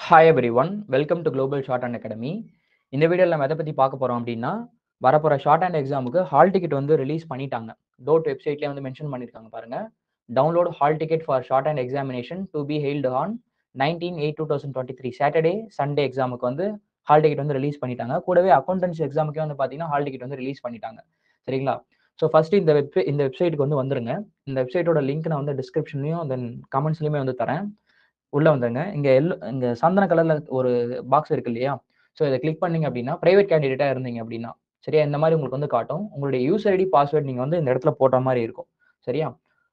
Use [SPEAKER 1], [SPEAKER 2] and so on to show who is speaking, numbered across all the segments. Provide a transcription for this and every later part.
[SPEAKER 1] hi everyone welcome to global shorthand academy இந்த வீடியோவில் நம்ம எதை பற்றி பார்க்க போகிறோம் அப்படின்னா வரப்போகிற ஷார்ட் அண்ட் எக்ஸாமுக்கு ஹால் டிக்கெட் வந்து ரிலீஸ் பண்ணிட்டாங்க டோட் வெப்சைட்லேயே வந்து மென்ஷன் பண்ணியிருக்காங்க பாருங்க download hall ticket for shorthand examination to be held on nineteen eight two thousand twenty three Saturday Sunday எக்ஸாமுக்கு வந்து ஹால் டிக்கெட் வந்து ரிலீஸ் பண்ணிட்டாங்க கூடவே அக்கௌண்டன்ஸ் எக்ஸாமுக்கே வந்து பார்த்தீங்கன்னா ஹால் டிக்கெட் வந்து ரிலீஸ் பண்ணிட்டாங்க சரிங்களா ஸோ ஃபர்ஸ்ட் இந்த வெப் இந்த வெப்சைட்டுக்கு வந்து வந்துருங்க இந்த வெப்சைட்டோட லிங்க் நான் வந்து டிஸ்கிரிப்ஷன்லையும் தென் கமெண்ட்ஸ்லையுமே வந்து தரேன் உள்ள வந்துருங்க இங்க எல்லோ இங்க சந்தன கலர்ல ஒரு பாக்ஸ் இருக்கு இல்லையா ஸோ இதை கிளிக் பண்ணீங்க அப்படின்னா பிரைவேட் கேண்டிடேட்டா இருந்தீங்க அப்படின்னா சரியா இந்த மாதிரி உங்களுக்கு வந்து காட்டும் உங்களுடைய யூசர் ஐடி பாஸ்வேர்ட் நீங்க வந்து இந்த இடத்துல போட்ட மாதிரி இருக்கும் சரியா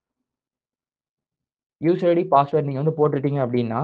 [SPEAKER 1] யூசர் ஐடி பாஸ்வேர்ட் நீங்க வந்து போட்டுட்டீங்க அப்படின்னா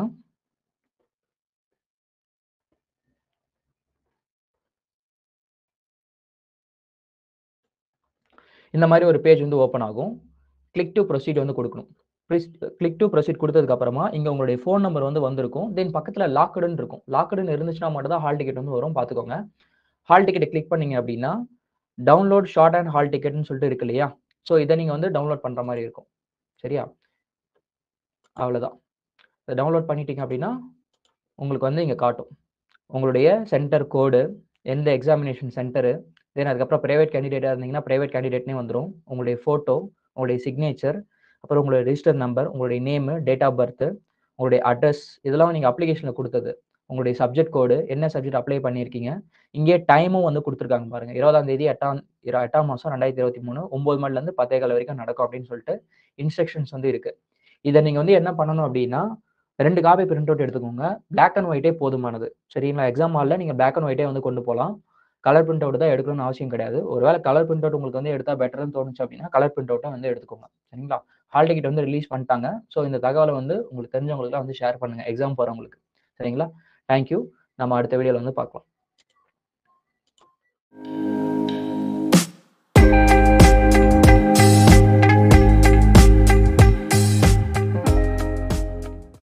[SPEAKER 1] இந்த மாதிரி ஒரு பேஜ் வந்து ஓப்பன் ஆகும் கிளிக் டு ப்ரொசீட் வந்து கொடுக்கணும் கிளிக் டு ப்ரொசீட் கொடுத்ததுக்கு அப்புறமா இங்க உங்களுடைய ஃபோன் நம்பர் வந்து வந்திருக்கும் தென் பக்கத்துல லாக்டுன்னு இருக்கும் லாக்டுன்னு இருந்துச்சுன்னா மட்டும் தான் ஹால் டிக்கெட் வந்து வரும் பார்த்துக்கோங்க ஹால் டிக்கெட்டை கிளிக் பண்ணீங்க அப்படின்னா டவுன்லோட் ஷார்ட் அண்ட் ஹால் டிக்கெட்னு சொல்லிட்டு இருக்கு இல்லையா ஸோ இதை நீங்க வந்து டவுன்லோட் பண்ற மாதிரி இருக்கும் சரியா அவ்வளோதான் இதை டவுன்லோட் பண்ணிட்டீங்க அப்படின்னா உங்களுக்கு வந்து இங்கே காட்டும் உங்களுடைய சென்டர் கோடு எந்த எக்ஸாமினேஷன் சென்டரு தென் அதுக்கப்புறம் ப்ரைவேட் கேண்டிடேட்டாக இருந்தீங்கன்னா ப்ரைவேட் கேண்டிடேட்னே வந்துடும் உங்களுடைய ஃபோட்டோ உங்களுடைய சிக்னேச்சர் அப்புறம் உங்களுடைய ரிஜிஸ்டர் நம்பர் உங்களுடைய நேமு டேட் ஆஃப் பர்த் உங்களுடைய அட்ரஸ் இதெல்லாம் நீங்கள் அப்ளிகேஷனில் கொடுத்தது உங்களுடைய சப்ஜெக்ட் கோடு என்ன சப்ஜெக்ட் அப்ளை பண்ணியிருக்கீங்க இங்கே டைமும் வந்து கொடுத்துருக்காங்க பாருங்க இருபதாம் தேதி எட்டாம் இர எட்டாம் மாதம் ரெண்டாயிரத்தி இருபத்தி மூணு ஒம்பது மணிலேருந்து பத்தே கால வரைக்கும் நடக்கும் அப்படின்னு சொல்லிட்டு இன்ஸ்ட்ரக்ஷன்ஸ் வந்து இருக்கு இதை நீங்கள் வந்து என்ன பண்ணணும் அப்படின்னா ரெண்டு காப்பி பிரிண்ட் அவுட் எடுத்துக்கோங்க பிளாக் அண்ட் ஒயிட்டே போதுமானது சரிங்களா எக்ஸாம் ஹாலில் நீங்கள் பிளாக் அண்ட் ஒயிட்டே வந்து கொண்டு போகலாம் கலர் பிரிண்ட் அவுட் தான் எடுக்கணும்னு அவசியம் கிடையாது ஒருவேளை கலர் பிரிண்ட் அவுட் உங்களுக்கு வந்து எடுத்தால் பெட்டர்னு தோணுச்சு அப்படின்னா கலர் பிரிண்ட் அவுட்டை வந்து எடுத்துக்கோங்க சரிங்களா ஹால் டிக்கெட் வந்து ரிலீஸ் பண்ணிட்டாங்க ஸோ இந்த தகவலை வந்து உங்களுக்கு தெரிஞ்சவங்களுக்குலாம் வந்து ஷேர் பண்ணுங்க எக்ஸாம் போகிறவங்களுக்கு சரிங்களா தேங்க்யூ நம்ம அடுத்த வீடியோவில் வந்து பார்க்கலாம்